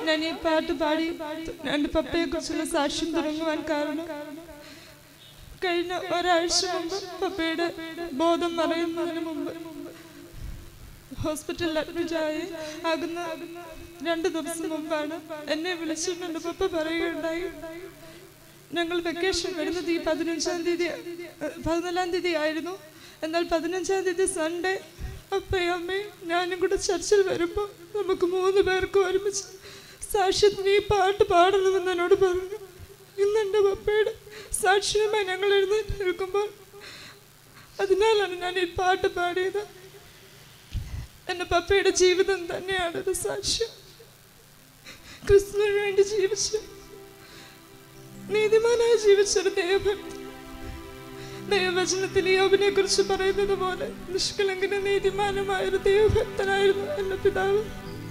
ഞാൻ ഈ പാട്ട് പാടി എൻ്റെ പപ്പയെ കുറിച്ചുള്ള സാക്ഷ്യം തുടങ്ങുവാൻ കാരണം കഴിഞ്ഞ ഒരാഴ്ച മുമ്പ് പപ്പയുടെ ബോധം മറയുന്നതിന് മുമ്പ് ഹോസ്പിറ്റലിൽ അഡ്മിറ്റ് ആയി ആകുന്ന രണ്ട് ദിവസം മുമ്പാണ് എന്നെ വിളിച്ചിട്ട് എൻ്റെ പപ്പ പറയുകയുണ്ടായി ഞങ്ങൾ വെക്കേഷൻ വരുന്നത് ഈ പതിനഞ്ചാം തീയതി ഏഹ്, പതിനാലാം തീയതി ആയിരുന്നു എന്നാൽ പതിനഞ്ചാം തീയതി സൺഡേ അപ്പയും അമ്മയും ഞാനും കൂടെ ചർച്ചിൽ വരുമ്പോൾ നമുക്ക് മൂന്ന് പേർക്ക് ഒരുമിച്ച് സാക്ഷ്യത്തിന് ഈ പാട്ട് പാടണമെന്ന് എന്നോട് പറഞ്ഞു ഇന്ന് എൻ്റെ പപ്പയുടെ സാക്ഷ്യമായി ഞങ്ങൾ എഴുന്നേറ്റ് നിൽക്കുമ്പോൾ അതിനാലാണ് ഞാൻ ഈ പാട്ട് പാടിയത് എൻ്റെ പപ്പയുടെ ജീവിതം തന്നെയാണ് ഇത് സാക്ഷ്യം ക്രിസ്തുവിന് വേണ്ടി ജീവിച്ചു നീതിമാനായി ജീവിച്ചൊരു ദൈവഭക്തി ദൈവവചനത്തിൽ യോബിനെ കുറിച്ച് പറയുന്നത് പോലെ നിഷ്കളങ്കന നീതിമാനുമായ ഒരു ദൈവഭക്തനായിരുന്നു എന്റെ പിതാവ്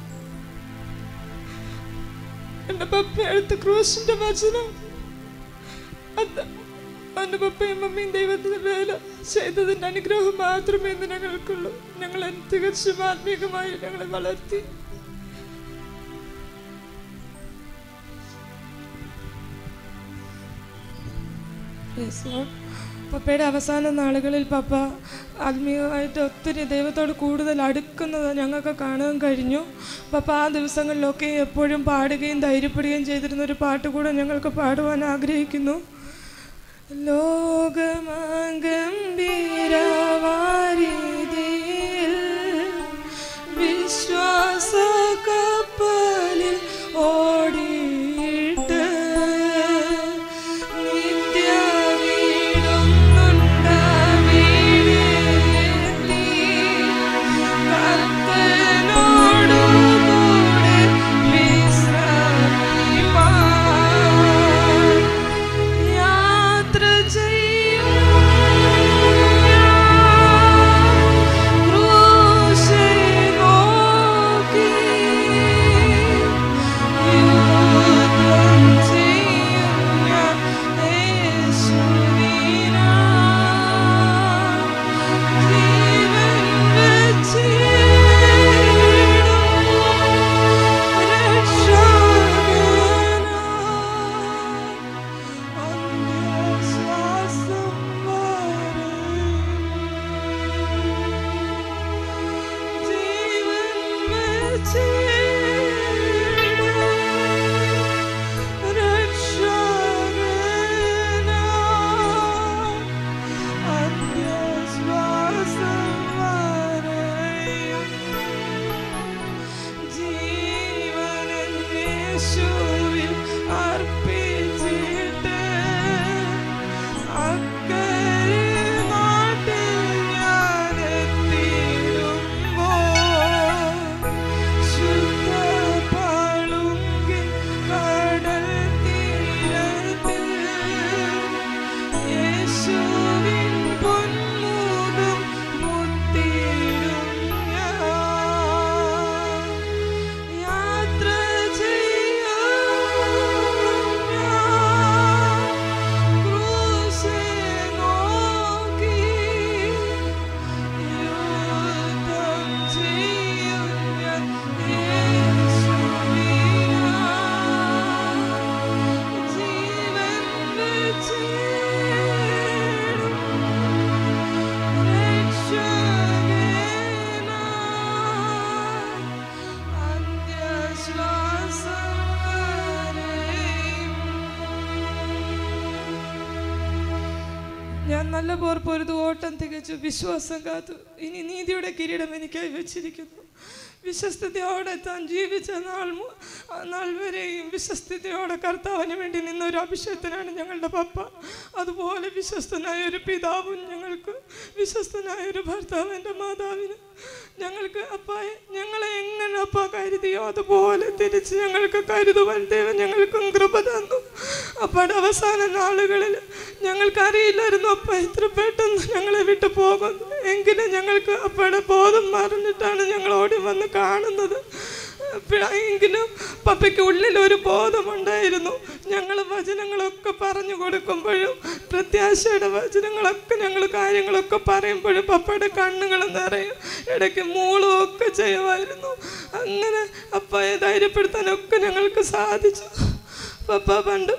എന്റെ പപ്പ എടുത്ത ക്രൂശിന്റെ വചനം അത് എന്റെ പപ്പയും മമ്മിയും ദൈവത്തിന് വേല ചെയ്തതിന്റെ അനുഗ്രഹം മാത്രമേ ഇന്ന് ഞങ്ങൾക്കുള്ളൂ ഞങ്ങളെ തികച്ചും ആത്മീകമായി ഞങ്ങളെ വളർത്തി Praise Lord. പപ്പയുടെ അവസാന നാളുകളിൽ പപ്പ ആത്മീയമായിട്ട് ഒത്തിരി ദൈവത്തോട് കൂടുതൽ അടുക്കുന്നത് ഞങ്ങൾക്ക് കാണാൻ കഴിഞ്ഞു പപ്പ ആ ദിവസങ്ങളിലൊക്കെ എപ്പോഴും പാടുകയും ധൈര്യപ്പെടുകയും ചെയ്തിരുന്ന ഒരു പാട്ട് കൂടെ ഞങ്ങൾക്ക് പാടുവാൻ ആഗ്രഹിക്കുന്നു ലോകമഗംഭീരവാരിതിയിൽ വിശ്വാസ കപ്പലിൽ ഓടിയിട്ട് നിത്യ വീടുന്നുണ്ട് വീടെത്തി കർത്തനോടു കൂടെ വിശ്രമിപ്പാൻ യാത്ര ചെയ്യും ക്രൂശെ നോക്കി യുദ്ധം ചെയ്യും ഞാൻ യേശുവിനായി ജീവൻ ജീവനേശുവിൽ അർപ്പിച്ചിട്ട് അക്കരെ നാട്ടിൽ ഞാൻ എത്തിയിടുമ്പോൾ ശുദ്ധ പളുങ്കിൽ കടൽ തീരത്തിൽ യേശുവിൻ പൊന്മുഖം മുത്തിയിടും ഞാൻ യാത്ര ചെയ്യാം ഞാൻ ക്രൂശെ നോക്കി യുദ്ധം ചെയ്യും ഞാൻ യേശുവിനായി ജീവൻ വെച്ചിടും രക്ഷകനായി അന്ത്യശ്വാസം വരെയും ഞാൻ നല്ല പോർ പൊരുത് ഓട്ടം തികച്ചു വിശ്വാസം കാത്തു ഇനി നീതിയുടെ കിരീടം എനിക്കായി വെച്ചിരിക്കുന്നു വിശ്വസ്തയോടെ താൻ ജീവിച്ച നാൾ മു- ആ നാൾ വരെയും വിശ്വസ്തയോടെ കർത്താവിന് വേണ്ടി നിന്ന ഒരു അഭിഷേകത്തിനാണ് ഞങ്ങളുടെ പപ്പ അതുപോലെ വിശ്വസ്തനായ ഒരു പിതാവും ഞങ്ങൾക്ക് വിശ്വസ്തനായ ഒരു ഭർത്താവ് എൻ്റെ മാതാവിന് ഞങ്ങൾക്ക് അപ്പായെ ഞങ്ങളെ എങ്ങനെ അപ്പ കരുതിയോ അതുപോലെ തിരിച്ച് ഞങ്ങൾക്ക് കരുതുവാൻ ദൈവം ഞങ്ങൾക്കും കൃപ തന്നു അപ്പയുടെ അവസാന നാളുകളിൽ ഞങ്ങൾക്കറിയില്ലായിരുന്നു അപ്പ ഇത്ര പെട്ടെന്ന് ഞങ്ങളെ വിട്ടു പോകുന്നു എങ്കിലും ഞങ്ങൾക്ക് അപ്പയുടെ ബോധം മറിഞ്ഞിട്ടാണ് ഞങ്ങൾ ഓടി വന്ന് കാണുന്നത് പിഴ- എങ്കിലും പപ്പയ്ക്ക് ഉള്ളിൽ ഒരു ബോധമുണ്ടായിരുന്നു ഞങ്ങൾ വചനങ്ങളൊക്കെ പറഞ്ഞു കൊടുക്കുമ്പോഴും പ്രത്യാശ പ്രത്യാശയുടെ വചനങ്ങളൊക്കെ ഞങ്ങൾ കാര്യങ്ങളൊക്കെ പറയുമ്പോഴും പപ്പയുടെ കണ്ണുകൾ നിറയും ഇടയ്ക്ക് മൂളും ഒക്കെ ചെയ്യുമായിരുന്നു അങ്ങനെ അപ്പയെ ധൈര്യപ്പെടുത്താനൊക്കെ ഞങ്ങൾക്ക് സാധിച്ചു പപ്പ പണ്ട്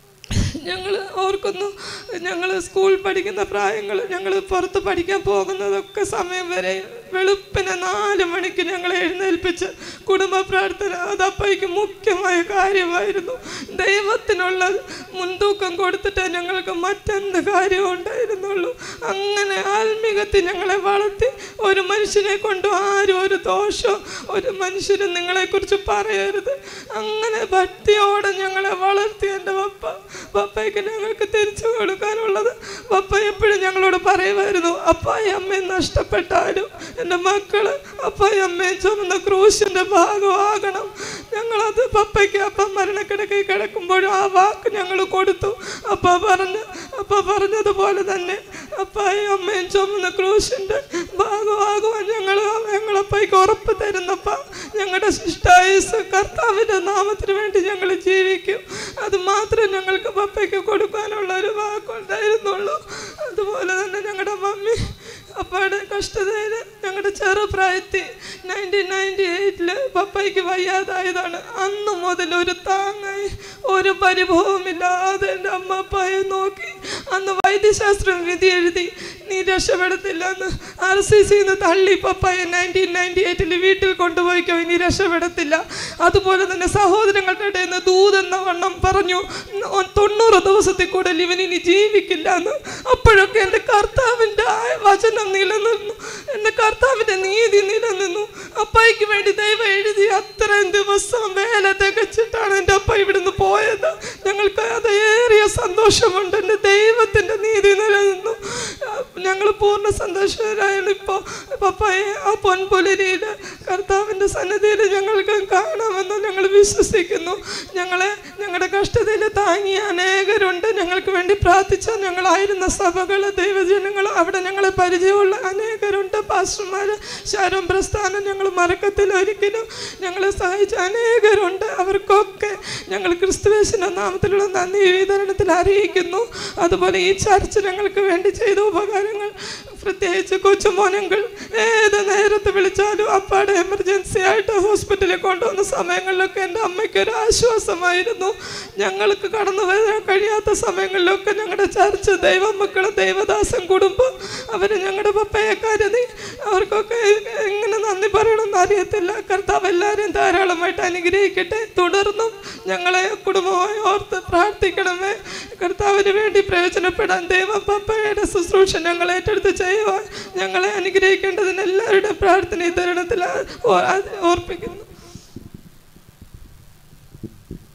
ഞങ്ങൾ ഓർക്കുന്നു ഞങ്ങൾ സ്കൂൾ പഠിക്കുന്ന പ്രായങ്ങൾ ഞങ്ങൾ പുറത്ത് പഠിക്കാൻ പോകുന്നതൊക്കെ സമയം വരെ വെളുപ്പിനെ നാല് മണിക്ക് ഞങ്ങളെ എഴുന്നേൽപ്പിച്ച് കുടുംബ പ്രാർത്ഥന അത് അപ്പയ്ക്ക് മുഖ്യമായ കാര്യമായിരുന്നു ദൈവത്തിനുള്ള മുൻതൂക്കം കൊടുത്തിട്ട് ഞങ്ങൾക്ക് മറ്റെന്ത് കാര്യവും ഉണ്ടായിരുന്നുള്ളൂ അങ്ങനെ ആത്മീകത്തിൽ ഞങ്ങളെ വളർത്തി ഒരു മനുഷ്യനെ കൊണ്ടും ആരും ഒരു ദോഷവും ഒരു മനുഷ്യരും നിങ്ങളെക്കുറിച്ച് പറയരുത് അങ്ങനെ ഭക്തിയോടെ ഞങ്ങളെ വളർത്തി എൻ്റെ പപ്പ പപ്പയ്ക്ക് ഞങ്ങൾക്ക് തിരിച്ചു കൊടുക്കാനുള്ളത് പപ്പ എപ്പോഴും ഞങ്ങളോട് പറയുമായിരുന്നു അപ്പായി അമ്മയും നഷ്ടപ്പെട്ടാലും എൻ്റെ മക്കള് അപ്പായി അമ്മയും ചുമന്ന ക്രൂശിൻ്റെ ഭാഗമാകണം ഞങ്ങളത് പപ്പയ്ക്ക് അപ്പം മരണക്കിടക്കയിൽ കിടക്കുമ്പോഴും ആ വാക്ക് ഞങ്ങൾ കൊടുത്തു അപ്പ പറഞ്ഞ് അപ്പ പറഞ്ഞതുപോലെ തന്നെ അപ്പായി അമ്മയും ചുമന്ന ക്രൂശിൻ്റെ ഭാഗമാകുവാൻ ഞങ്ങൾ ഞങ്ങളപ്പയ്ക്ക് ഉറപ്പ് തരുന്നപ്പ ഞങ്ങളുടെ ശിഷ്ടായുസ് കർത്താവിൻ്റെ നാമത്തിന് വേണ്ടി ഞങ്ങൾ ജീവിക്കും അത് മാത്രം ഞങ്ങൾക്ക് പപ്പയ്ക്ക് കൊടുക്കാനുള്ള ഒരു വാക്കുണ്ടായിരുന്നുള്ളൂ അതുപോലെ തന്നെ ഞങ്ങളുടെ മമ്മി അപ്പയുടെ കഷ്ടതയിൽ ഞങ്ങളുടെ ചെറുപ്രായത്തിൽ നയൻറ്റീൻ നയൻറ്റി എയ്റ്റിൽ പപ്പയ്ക്ക് വയ്യാതായതാണ് അന്ന് മുതൽ ഒരു താങ്ങായി ഒരു പരിഭവമില്ലാതെ എൻ്റെ അമ്മ അപ്പായെ നോക്കി അന്ന് വൈദ്യശാസ്ത്രം വിധി എഴുതി നീ രക്ഷപ്പെടത്തില്ല എന്ന് ആർ സി സിന്ന് തള്ളി പപ്പായെ നയൻറ്റീൻ നയൻറ്റി എയ്റ്റിൽ വീട്ടിൽ കൊണ്ടുപോയിക്കോ ഇനി രക്ഷപ്പെടത്തില്ല അതുപോലെ തന്നെ സഹോദരങ്ങളുടെ ഇടയിൽ നിന്ന് ദൂതെന്ന വണ്ണം പറഞ്ഞു "ന- തൊണ്ണൂറ് ദിവസത്തിൽ കൂടുതൽ ഇവൻ ഇനി ജീവിക്കില്ല എന്ന് അപ്പോഴൊക്കെ എൻ്റെ കർത്താവിൻ്റെ ആ വചനം നിലനിന്നു എൻ്റെ കർത്താവിൻ്റെ നീതി നിലനിന്നു അപ്പായിക്ക് വേണ്ടി ദൈവം എഴുതി അത്രയും ദിവസം വേല തികച്ചിട്ടാണ് എൻ്റെ അപ്പ ഇവിടുന്ന് പോയത് ഞങ്ങൾക്ക് അത് ഏറിയ സന്തോഷമുണ്ട് എൻ്റെ ദൈവത്തിൻ്റെ നീതി നിലനിന്നു ഞങ്ങൾ പൂർണ്ണ സന്തോഷരായാണ് ഇപ്പോൾ പപ്പായെ ആ പൊൻപുലരിയിൽ കർത്താവിൻ്റെ സന്നിധിയിൽ ഞങ്ങൾക്ക് കാണാമെന്ന് ഞങ്ങൾ വിശ്വസിക്കുന്നു ഞങ്ങളെ ഞങ്ങളുടെ കഷ്ടതയിൽ താങ്ങിയ അനേകരുണ്ട് ഞങ്ങൾക്ക് വേണ്ടി പ്രാർത്ഥിച്ച ഞങ്ങളായിരുന്ന സഭകൾ ദൈവജനങ്ങൾ അവിടെ ഞങ്ങളെ പരിചയമുള്ള അനേകരുണ്ട് പാസ്റ്റർമാർ ശാരം പ്രസ്ഥാനം ഞങ്ങൾ മറക്കത്തിൽ ഒരിക്കലും ഞങ്ങളെ സഹായിച്ച അനേകരുണ്ട് അവർക്കൊക്കെ ഞങ്ങൾ ക്രിസ്തുവേശിൻ്റെ നാമത്തിലുള്ള നന്ദി ഈ വിതരണത്തിൽ അറിയിക്കുന്നു അതുപോലെ ഈ ചർച്ച് ഞങ്ങൾക്ക് വേണ്ടി ചെയ്ത ഉപകാരങ്ങൾ പ്രത്യേകിച്ച് കൊച്ചുമോനങ്ങൾ ഏത് നേരത്ത് വിളിച്ചാലും അപ്പാടെ എമർജൻസി ആയിട്ട് ഹോസ്പിറ്റലിൽ കൊണ്ടുവന്ന സമയങ്ങളിലൊക്കെ എൻ്റെ അമ്മയ്ക്ക് ഒരു ആശ്വാസമായിരുന്നു ഞങ്ങൾക്ക് കടന്നു വരാൻ കഴിയാത്ത സമയങ്ങളിലൊക്കെ ഞങ്ങളുടെ ചർച്ച് ദൈവമക്കളും ദൈവദാസൻ കുടുംബം അവർ ഞങ്ങളുടെ പപ്പയെ കരുതി അവർക്കൊക്കെ എങ്ങനെ നന്ദി പറയണമെന്ന് അറിയത്തില്ല കർത്താവ് എല്ലാവരെയും ധാരാളമായിട്ട് അനുഗ്രഹിക്കട്ടെ തുടർന്നും ഞങ്ങളെ കുടുംബമായി ഓർത്ത് പ്രാർത്ഥിക്കണമേ കർത്താവിന് വേണ്ടി പ്രയോജനപ്പെടാൻ ദൈവം പപ്പയുടെ ശുശ്രൂഷ ഞങ്ങൾ ഏറ്റെടുത്ത് ചെയ്യുവാൻ ഞങ്ങളെ അനുഗ്രഹിക്കേണ്ടതിന് എല്ലാവരുടെ പ്രാർത്ഥന ഈ തരുണത്തിൽ ഓ- ഓർപ്പിക്കുന്നു